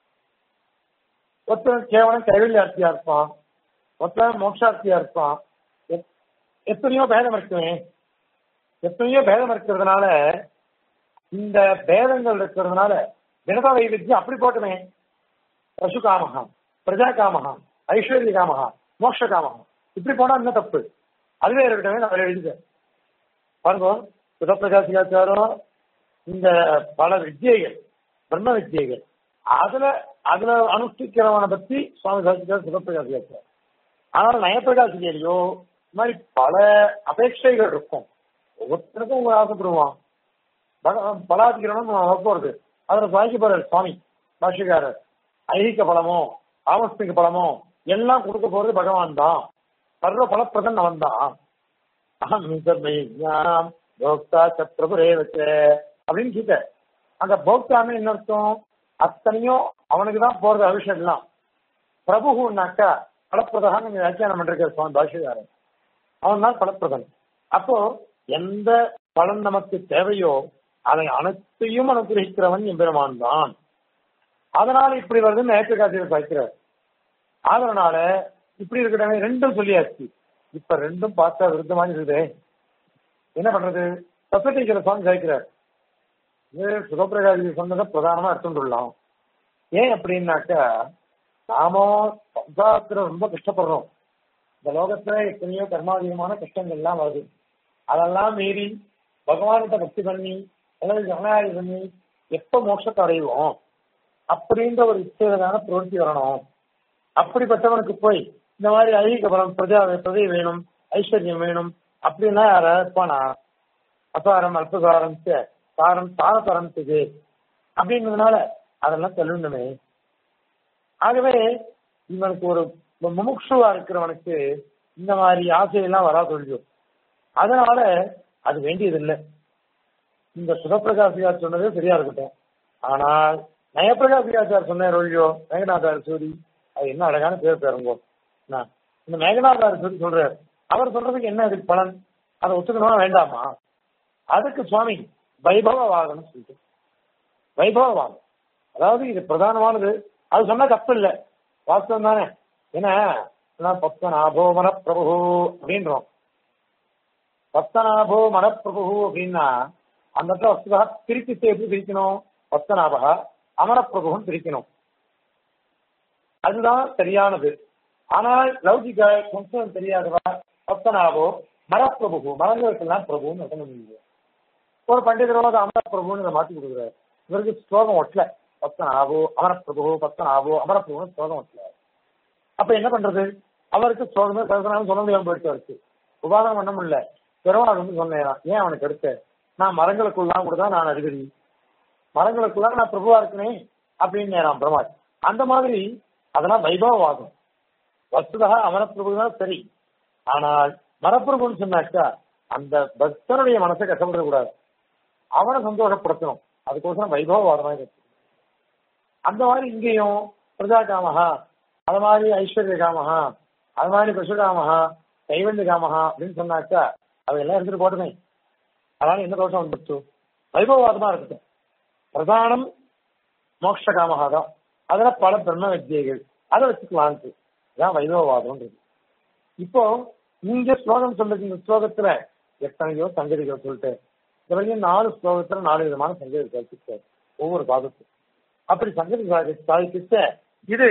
ஒருத்தன் கேவலம் கைவல்யார்த்தியா இருப்பான் ஒருத்தன் மோட்சார்த்தியா இருப்பான் எத்- எத்தனையோ பேதம் இருக்குமே எத்தனையோ பேதம் இருக்கிறதுனால இந்த பேதங்கள் இருக்கிறதுனால வினத வைவித்தியம் அப்படி போட்டுமே பசு காமகம் பிரஜா காமகம் ஐஸ்வர்ய காமகா மோட்ச காமகா இப்படி போனா என்ன தப்பு அதுவே இருக்கட்டும் அவர் எழுதுக பாருங்க சுதப்பிரகாசிகாச்சாரம் இந்த பல வித்தியைகள் பிரம்ம வித்தியைகள் அதுல அதுல அனுஷ்டிக்கிறவனை பத்தி சுவாமி சாஸ்திரிகார் சுதப்பிரகாசிகாச்சாரம் ஆனால் நயப்பிரகாசிகையிலையோ இந்த மாதிரி பல அபேட்சைகள் இருக்கும் ஒவ்வொருத்தருக்கும் உங்க ஆசைப்படுவான் பக- பலாதிகரணம் போறது அதுல சாய்க்கு போறாரு சுவாமி பாஷிகாரர் ஐகிக பலமோ ஆமஸ்திக பலமோ எல்லாம் கொடுக்க போறது பகவான் தான் சர்வ பலப்பிரதன் அவன் தான் அகம் நிசர்மை ஞானம் போக்தா சத்ரபுரே வச்ச அப்படின்னு கேட்ட அந்த போக்தான்னு என்ன அர்த்தம் அத்தனையும் அவனுக்கு தான் போறது அபிஷேகம்லாம் பிரபுனாக்கா பலப்பிரதான் நீங்க வியாக்கியானம் பண்ணிருக்க சுவாமி பாஷிகாரன் அவன் தான் பலப்பிரதன் அப்போ எந்த பலன் நமக்கு தேவையோ அதை அனைத்தையும் அனுகிரகிக்கிறவன் எம்பெருமான் தான் அதனால இப்படி வருதுன்னு நேற்று காட்சியில் வைக்கிறார் அதனால இப்படி இருக்கட்டும் ரெண்டும் சொல்லியாச்சு இப்ப ரெண்டும் பார்த்தா விருத்தமாக இருக்குதே என்ன பண்றது சப்தீக்கிற சுவாமி சாய்க்கிறார் இது சுகப்பிரகாசி சொன்னதை பிரதானமா எடுத்துட்டுலாம் ஏன் அப்படின்னாக்கா நாமோ சம்சாரத்துல ரொம்ப கஷ்டப்படுறோம் இந்த லோகத்துல எத்தனையோ கர்மாதீனமான கஷ்டங்கள்லாம் வருது அதெல்லாம் மீறி பகவான்கிட்ட பக்தி பண்ணி அல்லது ஜனநாயகி பண்ணி எப்ப மோட்சத்தை அடைவோம் அப்படின்ற ஒரு இச்சையான பிரவൃத்தி வரணும் அப்படிப்பட்டவனுக்கு போய் இந்த மாதிரி ஐகிக பலம் பிரஜா பிரதை வேணும் ஐஸ்வர்யம் வேணும் அப்படின்னா யாரா இருப்பானா அசாரம் அல்பசாரம் ச- சாரம் சாரசாரம் இது அப்படின்றதுனால அதெல்லாம் தள்ளுணுமே ஆகவே இவனுக்கு ஒரு முமுட்சுவா இருக்கிறவனுக்கு இந்த மாதிரி ஆசையெல்லாம் வரா சொல்லியும் அதனால அது வேண்டியதில்லை இந்த சுகப்பிரகாசியார் சொன்னதே சரியா இருக்கட்டும் ஆனால் நயப்பிரகாசியாச்சார் சொன்ன ரொழியோ மேகநாதார் சூரி அது என்ன அழகான பேர் பேருங்கோ என்ன? இந்த மேகநாதார் சூரி சொல்றாரு அவர் சொல்றதுக்கு என்ன இதுக்கு பலன் அதை ஒத்துக்கணுமா வேண்டாமா அதுக்கு சுவாமி வைபவவாதம்னு சொல்லிட்டு வைபவவாதம் அதாவது இது பிரதானமானது அது சொன்னா தப்பு இல்லை வாஸ்தவம் தானே ஏன்னா நான் பத்மநாபோ மனப்பிரபு அப்படின்றோம் பத்மநாபோ மனப்பிரபு அப்படின்னா அந்த இடத்துல வஸ்துதா பிரித்து எப்படி பிரிக்கணும் பத்மநாபா அமரப்பிரபுன்னு பிரிக்கணும் அதுதான் சரியானது ஆனால் லௌகிக கொஞ்சம் தெரியாதவா பத்மநாபோ மரப்பிரபு மரங்களுக்கெல்லாம் பிரபுன்னு வசனம் இல்லை. ஒரு பண்டிதரோட அது அமரப்பிரபுன்னு இதை மாத்தி கொடுக்குறாரு இவருக்கு ஸ்லோகம் ஒட்டல பத்மநாபோ அமரப்பிரபு பத்மநாபோ அமரப்பிரபுன்னு ஸ்லோகம் ஒட்டல அப்ப என்ன பண்றது அவருக்கு ஸ்லோகமே சரசனாலும் சொல்ல முடியாம போயிட்டு அவருக்கு உபாதம் பண்ண முடியல பெருமாள் வந்து சொன்னேன் ஏன் அவனுக்கு எடுத்த நான் மரங்களுக்குள்ளாம் கூட தான் நான் அதிபதி மரங்களுக்குள்ளாக நான் பிரபுவா இருக்கனே அப்படின்னு நேரம் பெருமாள் அந்த மாதிரி அதெல்லாம் வைபவவாதம் வஸ்துதா அமரப்பிரபு தான் சரி ஆனால் மரப்பிரபுன்னு சொன்னாக்கா அந்த பக்தனுடைய மனசை கஷ்டப்பட கூடாது அவனை சந்தோஷப்படுத்தணும் அதுக்கோசரம் வைபவவாதமாக இருக்கு அந்த மாதிரி இங்கேயும் பிரஜா காமஹா அது மாதிரி ஐஸ்வர்ய காமஹா அது மாதிரி பசுகாமஹா கைவல்ய காமஹா அப்படின்னு சொன்னாக்கா அவையெல்லாம் எடுத்துட்டு போட்டுமே அதனால என்ன தோஷம் வந்துருச்சு வைபவவாதமா இருக்கட்டும் பிரதானம் மோட்ச காமஹா தான் அதுல பல பிரம்ம வித்தியைகள் அதை வச்சுக்கலான்ட்டு இதான் வைபவவாதம்ன்றது இப்போ இங்க ஸ்லோகம் சொல்றது இந்த ஸ்லோகத்துல எத்தனையோ சங்கதிகள் சொல்லிட்டு இந்த வரையும் நாலு ஸ்லோகத்துல நாலு விதமான சங்கதி சாதிச்சிருக்காரு ஒவ்வொரு பாதத்துக்கும் அப்படி சங்கதி சாதி சாதிக்கிட்ட இது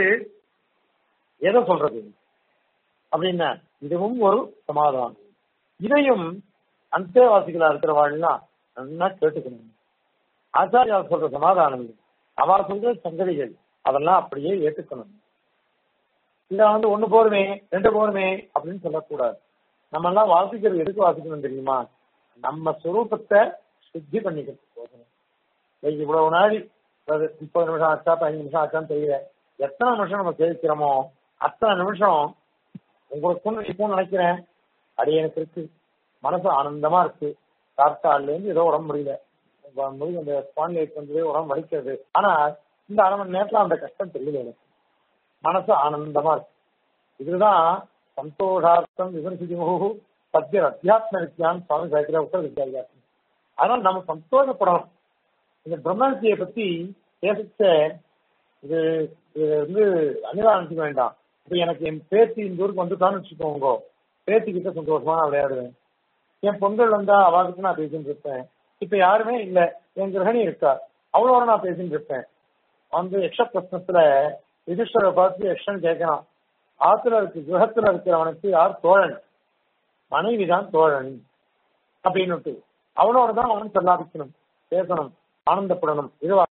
எதை சொல்றது அப்படின்னா இதுவும் ஒரு சமாதானம் இதையும் அந்தேவாசிகளா இருக்கிறவாள்லாம் நல்லா கேட்டுக்கணும் ஆச்சாரியா சொல்ற சமாதானம் இது அவ சொல்ற சங்கதிகள் அதெல்லாம் அப்படியே ஏற்றுக்கணும் இத வந்து ஒண்ணு போருமே ரெண்டு போருமே அப்படின்னு சொல்லக்கூடாது நம்ம எல்லாம் வாசிக்கிறது எதுக்கு வாசிக்கணும் தெரியுமா நம்ம சுரூபத்தை சுத்தி பண்ணிக்கிறது போகணும் இன்னைக்கு இவ்வளவு நாள் அதாவது முப்பது நிமிஷம் ஆச்சா பதினஞ்சு நிமிஷம் ஆச்சான்னு தெரியல எத்தனை நிமிஷம் நம்ம சேவிக்கிறோமோ அத்தனை நிமிஷம் உங்களுக்கு இப்போ நினைக்கிறேன் அடி எனக்கு இருக்கு மனசு ஆனந்தமா இருக்கு கார்த்தால இருந்து ஏதோ உடம்பு முடியல முடியும் அந்த ஸ்பான்லைட் வந்து உடம்பு வலிக்கிறது ஆனா இந்த அரை மணி நேரத்துல அந்த கஷ்டம் தெரியல எனக்கு மனசு ஆனந்தமா இருக்கு இதுதான் சந்தோஷார்த்தம் விமர்சிதி முகு சத்திய அத்தியாத்ம வித்யான் சுவாமி சாய்க்கிற உத்தர வித்யாசம் அதனால நம்ம சந்தோஷப்படணும் இந்த பிரம்மவித்தியை பத்தி பேசிச்ச இது இது வந்து அனிவாரணத்துக்கு வேண்டாம் இப்ப எனக்கு என் பேத்தி இந்த ஊருக்கு வந்துட்டான்னு வச்சுக்கோங்க பேத்திக்கிட்ட சந்தோஷமா நான் விளையாடுவேன் என் பொங்கல் வந்தா அவாவுக்கு நான் பேசிட்டு இருப்பேன் இப்ப யாருமே இல்ல என் கிரகணி இருக்கா அவ்வளோட நான் பேசிட்டு இருப்பேன் வந்து யக்ஷ பிரஸ்னத்துல யுதிஷ்டரை பார்த்து யக்ஷன் கேட்கறான் ஆத்துல இருக்கு கிரகத்துல இருக்கிறவனுக்கு யார் தோழன் மனைவி தான் தோழன் அப்படின்னு அவனோட தான் அவன் சல்லாபிக்கணும் பேசணும் ஆனந்தப்படணும் இதுவா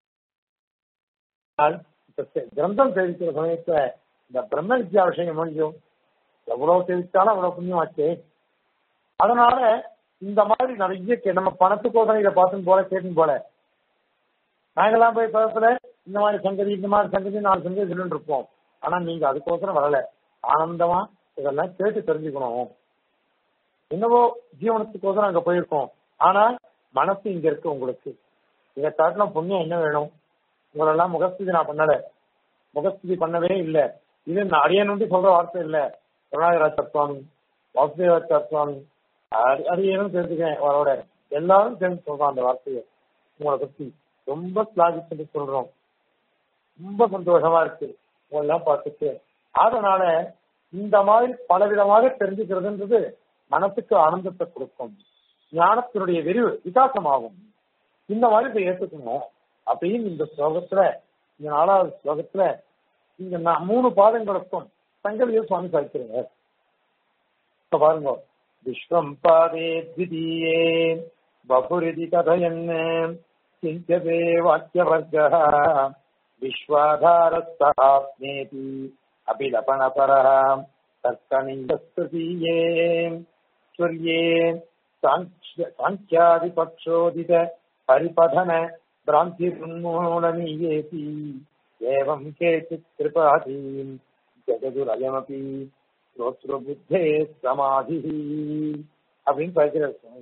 இப்ப செ- கிரந்தம் சேவிக்கிற சமயத்துல இந்த பிரம்ம வித்யா விஷயம் முடியும் எவ்வளவு சேவிச்சாலும் அவ்வளவு புண்ணியம் ஆச்சு அதனால இந்த மாதிரி நிறைய கே- நம்ம பணத்துக்கோசரம் இதை பார்த்துன்னு போல கேட்டும் போல நாங்கெல்லாம் போய் பக்கத்துல இந்த மாதிரி சங்கதி இந்த மாதிரி சங்கதி நாலு சங்கதி சொல்லிட்டு இருப்போம் ஆனா நீங்க அதுக்கோசரம் வரல ஆனந்தமா இதெல்லாம் கேட்டு தெரிஞ்சுக்கணும் என்னவோ ஜீவனத்துக்கோசரம் அங்க போயிருக்கோம் ஆனா மனசு இங்க இருக்கு உங்களுக்கு இதை காட்டிலும் புண்ணியம் என்ன வேணும் உங்களெல்லாம் முகஸ்துதி நான் பண்ணல முகஸ்துதி பண்ணவே இல்லை இது நான் அடியனுண்டு சொல்ற வார்த்தை இல்ல கருணாகராச்சார் சுவாமி வாசுதேவாச்சார் சுவாமி அது அது ஏனும் தெரிஞ்சுக்கேன் அவரோட எல்லாரும் சேர்ந்து சொல்றோம் அந்த வார்த்தையை உங்களை பத்தி ரொம்ப ஸ்லாகிச்சு சொல்றோம் ரொம்ப சந்தோஷமா இருக்கு உங்களெல்லாம் பார்த்துட்டு அதனால இந்த மாதிரி பலவிதமாக தெரிஞ்சுக்கிறதுன்றது மனசுக்கு ஆனந்தத்தை கொடுக்கும் ஞானத்தினுடைய விரிவு விகாசமாகும் இந்த மாதிரி இதை ஏத்துக்கணும் அப்படின்னு இந்த ஸ்லோகத்துல இந்த நாலாவது ஸ்லோகத்துல இந்த நா- மூணு பாதங்களுக்கும் சங்கலிய சுவாமி சாதிக்கிறார் இப்ப பாருங்க விஸ்வம் பாதே த்விதீயே பபுரிதி கதையன் சிந்தியதே வாக்கியவர்க விஸ்வாதாரஸ்தாத்மேதி அபிலபணபர தர்க்கணிந்தஸ்துதீயே ஸ்வர்யே சாங்க்ய- சாங்க்யாதிபக்ஷோதித பரிபதன भ्रान्तिर्न्मूलनीयेति एवं केचित् कृपाधीन् जगदुरयमपि श्रोत्रबुद्धे समाधिः அப்படின்னு படிக்கிறார் சுவாமி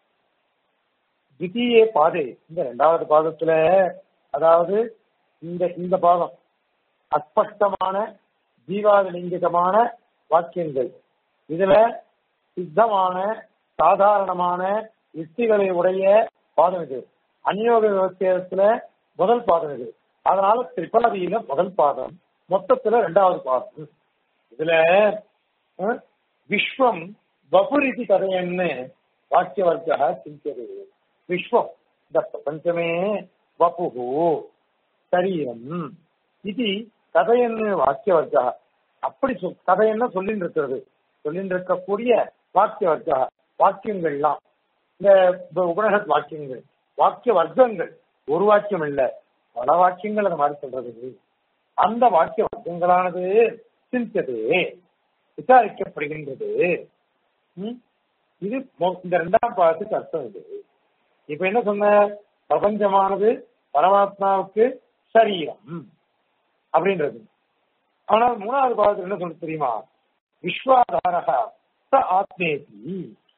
தித்தியே பாதை இந்த ரெண்டாவது பாதத்துல அதாவது இந்த இந்த பாதம் அஸ்பஷ்டமான ஜீவாதிலிங்கிகமான வாக்கியங்கள் இதுல சித்தமான சாதாரணமான யுக்திகளை உடைய பாதம் இது அநியோக விவசாயத்துல முதல் பாதம் இது அதனால திரிபதியில முதல் பாதம் மொத்தத்துல ரெண்டாவது பாதம் இதுல அஹ், விஸ்வம் வபுரிதி கதையன்னு வாக்கிய வர்க்க சிந்தியது விஸ்வம் இந்த பிரபஞ்சமே வபுகு சரீரம் இது கதையன்னு வாக்கிய வர்க்க அப்படி சொல் கதையன்னு சொல்லிட்டு இருக்கிறது சொல்லிட்டு இருக்கக்கூடிய வாக்கிய வர்க்க வாக்கியங்கள்லாம் இந்த உப- உபனிஷத் வாக்கியங்கள் வாக்கிய வர்க்கங்கள் ஒரு வாக்கியம் இல்ல பல வாக்கியங்கள் அந்த மாதிரி சொல்றது அந்த வாக்கிய வர்க்கங்களானது சிந்தியது விசாரிக்கப்படுகின்றது ம்? இது மொ- இந்த இரண்டாம் பாகத்துக்கு அர்த்தம் இது இப்ப என்ன சொன்ன பிரபஞ்சமானது பரமாத்மாவுக்கு சரீரம் அப்படின்றது ஆனால் மூணாவது பாகத்தில் என்ன சொல்ல தெரியுமா விஸ்வாதாரக ச ஆத்மேதி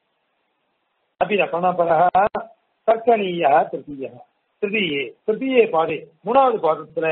அபிரபணபரः தர்க்கணீய திருத்தீய திருத்தீயே திருத்தீயே பாதே மூணாவது பாதத்துல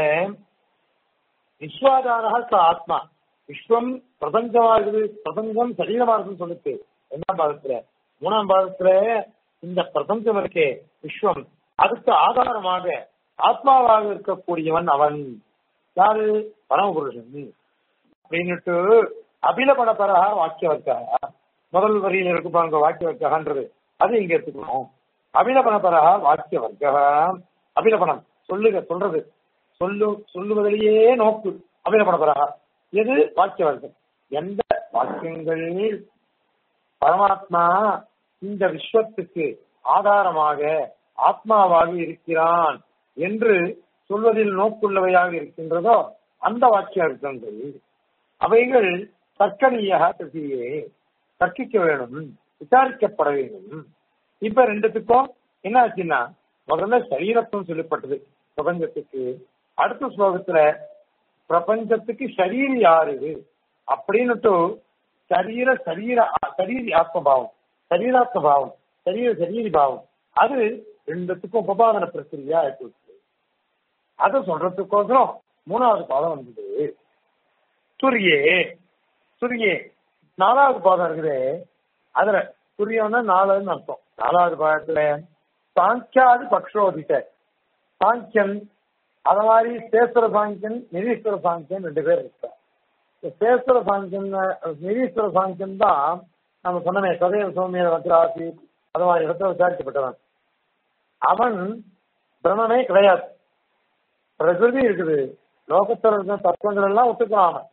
விஸ்வாதாரக ச ஆத்மா விஸ்வம் பிரபஞ்சமா இருக்குது பிரபஞ்சம் சரீரமா இருக்குன்னு சொல்லுச்சு ரெண்டாம் பாதத்துல மூணாம் பாதத்துல இந்த பிரபஞ்சம் இருக்கே விஸ்வம் அதுக்கு ஆதாரமாக ஆத்மாவாக இருக்கக்கூடியவன் அவன் யாரு பரமபுருஷன் அப்படின்னுட்டு அபிலபணப்பரா வாக்கிய வர்க்கா முதல் வரியில இருக்கு பாருங்க வாக்கிய வர்க்கன்றது அது இங்க எடுத்துக்கணும் அபிலபணப்பரா வாக்கிய வர்க்க அபிலபணம் சொல்லுக சொல்றது சொல்லு சொல்லுவதிலேயே நோக்கு அபிலபணப்பரா எது வாக்கிய வர்க்கம் எந்த வாக்கியங்கள் பரமாத்மா இந்த விஸ்வத்துக்கு ஆதாரமாக ஆத்மாவாக இருக்கிறான் என்று சொல்வதில் நோக்குள்ளவையாக இருக்கின்றதோ அந்த வாக்கிய அர்த்தங்கள் அவைகள் தர்க்கணீயாக திருத்தியே தர்க்கிக்க வேணும் விசாரிக்கப்பட வேண்டும் இப்ப ரெண்டுத்துக்கும் என்ன ஆச்சுன்னா முதல்ல சரீரத்துவம் சொல்லப்பட்டது பிரபஞ்சத்துக்கு அடுத்த ஸ்லோகத்துல பிரபஞ்சத்துக்கு சரீரி யாரு அப்படின்னுட்டு சரீர சரீர சரீரி ஆத்மபாவம் சரீராத்ம பாவம் சரீர சரீரி பாவம் அது ரெண்டுத்துக்கும் உபபாதன பிரக்கிரியா ஆயிட்டு அதை சொல்றதுக்கோசரம் மூணாவது பாதம் வந்தது துரியே துரியே நாலாவது பாதம் இருக்குது அதுல துரியம்னா நாலுன்னு அர்த்தம் நாலாவது பாதத்துல சாங்கியாதி பக்ஷோதிட்ட சாங்கியன் அத மாதிரி சேஸ்வர சாங்கியன் நிரீஸ்வர சாங்கியன் ரெண்டு பேர் இருக்கார் இந்த சேஸ்வர சாங்கியன் நிரீஸ்வர சாங்கியன் தான் நம்ம சொன்னமே சதய சௌமிய வக்ராசி அது மாதிரி இடத்துல விசாரிக்கப்பட்டவன் அவன் பிரம்மமே கிடையாது பிரகிருதி இருக்குது லோகத்தில் இருக்க தத்துவங்கள் எல்லாம் ஒத்துக்கலாம் அவன்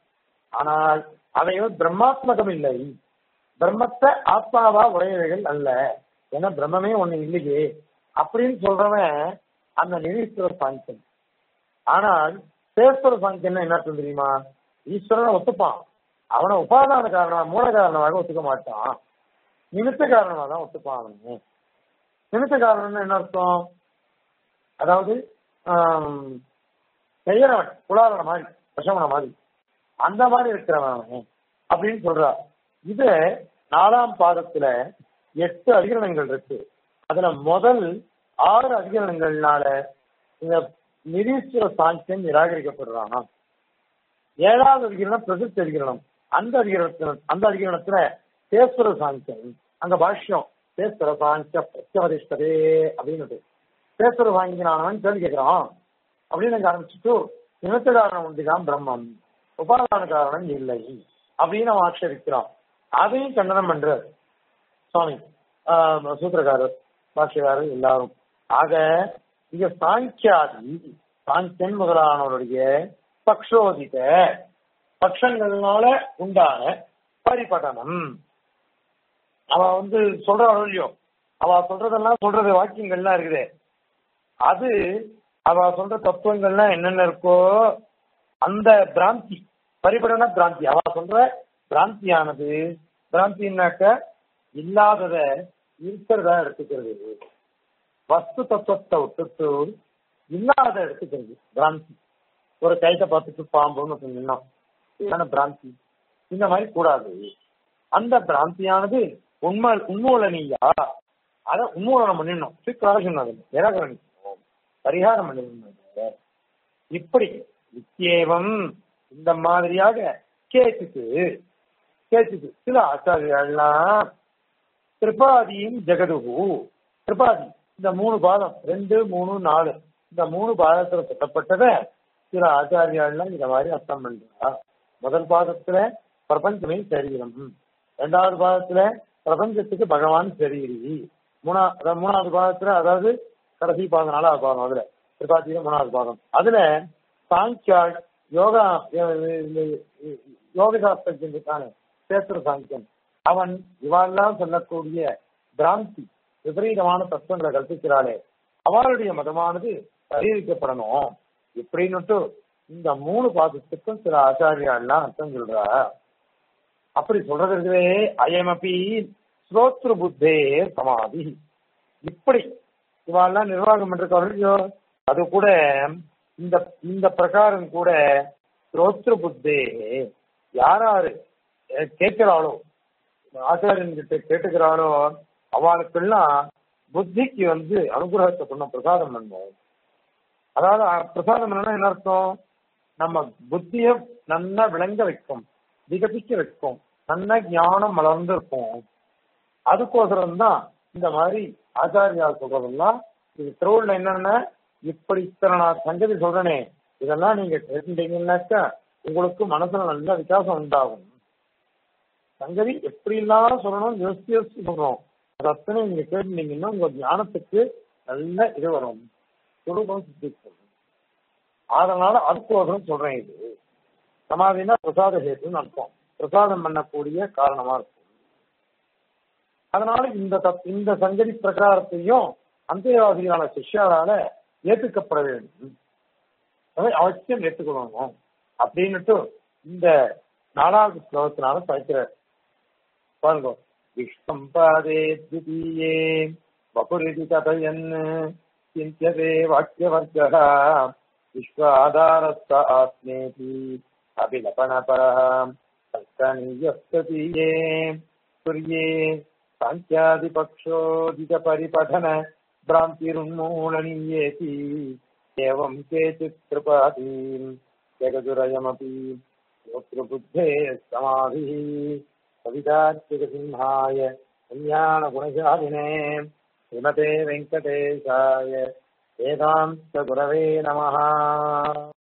ஆனால் அவைகள் பிரம்மாத்மகம் இல்லை பிரம்மத்தை ஆத்மாவா உடையவைகள் அல்ல ஏன்னா பிரம்மமே ஒண்ணு இல்லையே அப்படின்னு சொல்றவன் அந்த நிரீஸ்வர சாங்கியன் ஆனால் சேஸ்வர சாங்கியன் என்ன அர்த்தம் தெரியுமா ஈஸ்வரனை ஒத்துப்பான் அவனை உபாதான காரணமா மூல காரணமாக ஒத்துக்க மாட்டான் நிமித்த காரணமா தான் ஒத்துப்பான் அவனு நிமித்த காரணம்னு என்ன அர்த்தம் அதாவது ஆம், செய்யறவன் புலாரண மாதிரி பசவன மாதிரி அந்த மாதிரி இருக்கிறவன் அவன் அப்படின்னு சொல்றா இது நாலாம் பாதத்துல எட்டு அதிகரணங்கள் இருக்கு அதுல முதல் ஆறு அதிகரணங்கள்னால இந்த நிரீஸ்வர சாங்கியம் நிராகரிக்கப்படுறானா ஏழாவது அதிகரணம் பிரசித்த அதிகரணம் அந்த அதிகரணத்துல அந்த அதிகரணத்துல சேஸ்வர சாங்கியம் அங்க பாஷ்யம் சேஸ்வர சாங்கிய பிரத்யவதிஷ்டதே அப்படின்னு சேஸ்வர சாங்கியனானவன் கேள்வி கேட்கிறான் அப்படின்னு அங்க ஆரம்பிச்சுட்டு நிமித்த காரணம் உண்டுதான் பிரம்மம் உபாதான காரணம் இல்லை அப்படின்னு அவன் ஆட்சேபிக்கிறான் அதையும் கண்டனம் பண்றார் சுவாமி ஆஹ், சூத்திரக்காரர் பாஷ்யக்காரர் எல்லாரும் ஆக இங்க சாங்கியாதி சாங்கியன் முதலானவருடைய பக்ஷோதித பட்சங்கள்னால உண்டான பரிபடனம் அவ வந்து சொல்றாளோ இல்லையோ அவ சொல்றதெல்லாம் சொல்றது வாக்கியங்கள்லாம் இருக்குது அது அவ சொல்ற தத்துவங்கள்லாம் என்னென்ன இருக்கோ அந்த பிராந்தி பரிபடன பிராந்தி அவ சொல்ற பிராந்தியானது பிராந்தின்னாக்க இல்லாதத இருக்கிறதா எடுத்துக்கிறது வஸ்து தத்துவத்தை விட்டுட்டு இல்லாத எடுத்துக்கிறது பிராந்தி ஒரு கைத்தை பார்த்துட்டு பாம்புன்னு சொன்னோம் இதுதானே பிராந்தி இந்த மாதிரி கூடாது அந்த பிராந்தியானது உண்மை உண்மூலனியா அத உண்மூலனம் பண்ணிடணும் சீக்கிரம் சொன்னது நிராகரணிக்கணும் பரிகாரம் பண்ணிடணும் இப்படி நித்தியேவம் இந்த மாதிரியாக கேட்டுக்கு கேட்டுக்கு சில ஆச்சாரியர்கள்லாம் திரிபாதியும் ஜெகதுகு திரிபாதி இந்த மூணு பாதம் ரெண்டு மூணு நாலு இந்த மூணு பாதத்துல சொல்லப்பட்டத சில ஆச்சாரியாள்லாம் இந்த மாதிரி அர்த்தம் பண்றா முதல் பாதத்துல பிரபஞ்சமே சரீரம் ரெண்டாவது பாதத்துல பிரபஞ்சத்துக்கு பகவான் சரீரி மூணா அதாவது மூணாவது பாதத்துல அதாவது கடைசி பாதம் நாலாவது பாதம் அதுல திரிபாதியில மூணாவது பாதம் அதுல சாங்கியாள் யோகா யோக சாஸ்திரத்திற்கான சேத்திர சாங்கியன் அவன் இவாள்லாம் சொல்லக்கூடிய பிராந்தி விபரீதமான தத்துவங்களை கற்பிக்கிறாளே அவளுடைய மதமானது பரிகரிக்கப்படணும் இப்படின்னுட்டு இந்த மூணு பாதத்துக்கும் சில ஆச்சாரியாள்லாம் அர்த்தம் சொல்றா அப்படி சொல்றது இருக்குதே அயமபி ஸ்ரோத்ரு புத்தே சமாதி இப்படி இவாள்லாம் நிர்வாகம் பண்றோ அது கூட இந்த இந்த பிரகாரம் கூட ஸ்ரோத்ரு புத்தே யாராரு கேட்கிறாளோ ஆச்சாரியன் கிட்ட கேட்டுக்கிறாளோ அவளுக்கெல்லாம் புத்திக்கு வந்து அனுகிரகத்தை பண்ண பிரசாதம் பண்ணுவோம் அதாவது அஹ், பிரசாதம் பண்ணா என்ன அர்த்தம் நம்ம புத்திய நல்லா விளங்க வைக்கும் விகசிக்க வைக்கும் நல்ல ஞானம் வளர்ந்து இருக்கும் அதுக்கோசரம் தான் இந்த மாதிரி ஆச்சாரியா சொல்றதெல்லாம் இது திருவள்ளுவர் என்னன்னா இப்படி இத்தனை நான் சங்கதி சொல்றேனே இதெல்லாம் நீங்க கேட்டுட்டீங்கன்னாக்கா உங்களுக்கு மனசுல நல்ல வித்தியாசம் உண்டாகும் சங்கதி எப்படி எல்லாம் சொல்லணும் யோசிச்சு யோசிச்சு சொல்றோம் அது அத்தனை நீங்க கேட்டுட்டீங்கன்னா உங்க ஞானத்துக்கு நல்ல இது வரும் சுரூபம் சித்திக்கும் அதனால அதுக்கோசரம் சொல்றேன் இது சமாதினா பிரசாத ஹேத்துன்னு அர்த்தம் பிரசாதம் பண்ணக்கூடிய காரணமா இருக்கும் அதனால இந்த தத்- இந்த சங்கதி பிரகாரத்தையும் அந்தியவாதிகளான சிஷ்யாரால ஏத்துக்கப்பட வேண்டும் அதை அவசியம் ஏற்றுக்கொள்ளணும் அப்படின்னுட்டு இந்த நாலாவது ஸ்லோகத்தினால சாய்க்கிறார் பாருங்க விஷ்ணம்பாதே திதீயே வபுரிதி கதையன் சிந்தியதே வாக்கியவர்க்கः விஸ்வாதாரஸ்த ஆத்மேதி அபிலபனபரः தர்க்கணீயஸ்தீயே துர்யே साङ्ख्यादिपक्षोदितपरिपठन भ्रान्तिरुन्मूलनीयेति एवं केचित् कृपादीम् जगदुरयमपि श्रोतृबुद्धेः समाधिः कवितार्थिकसिंहाय कल्याणगुणशालिने श्रीमते वेङ्कटेशाय वेदान्तगुरवे नमः